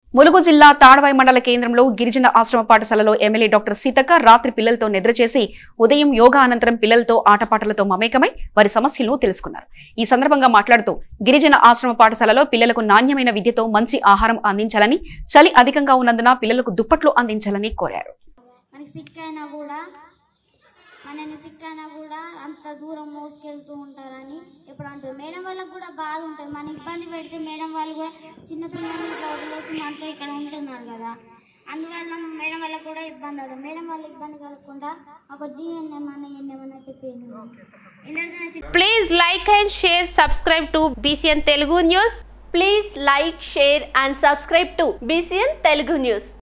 ములుగు జిల్లా తాడవాయి మండల కేంద్రంలో గిరిజన ఆశ్రమ పాఠశాలలో ఎమ్మెల్యే డాక్టర్ సీతక్క రాత్రి పిల్లలతో నిద్ర చేసి ఉదయం యోగా అనంతరం పిల్లలతో ఆటపాటలతో మమేకమై వారి సమస్యలను తెలుసుకున్నారు ఈ సందర్భంగా మాట్లాడుతూ గిరిజన ఆశ్రమ పాఠశాలలో పిల్లలకు నాణ్యమైన విద్యతో మంచి ఆహారం అందించాలని చలి అధికంగా ఉన్నందున పిల్లలకు దుప్పట్లు అందించాలని కోరారు మనకి సిక్ అయినా కూడా మనని సిక్ అయినా కూడా అంత దూరం మోసుకెళ్తూ ఉంటారని ఎప్పుడు అంటారు మేడం వాళ్ళకి కూడా బాధ ఉంటుంది మన ఇబ్బంది పెడితే మేడం వాళ్ళు కూడా చిన్న పిల్లల్ని ఇట్లా వదిలేసి మనతో ఇక్కడ ఉంటున్నారు కదా అందువల్ల మేడం వాళ్ళకి కూడా ఇబ్బంది అవుతుంది మేడం వాళ్ళు ఇబ్బంది కలగకుండా ఒక జిఎన్ఎం అన్న ఎన్ఎం అన్న చెప్పింది ఎందుకంటే Please like and share, subscribe to BCN Telugu News. Please like, share and subscribe to BCN Telugu News.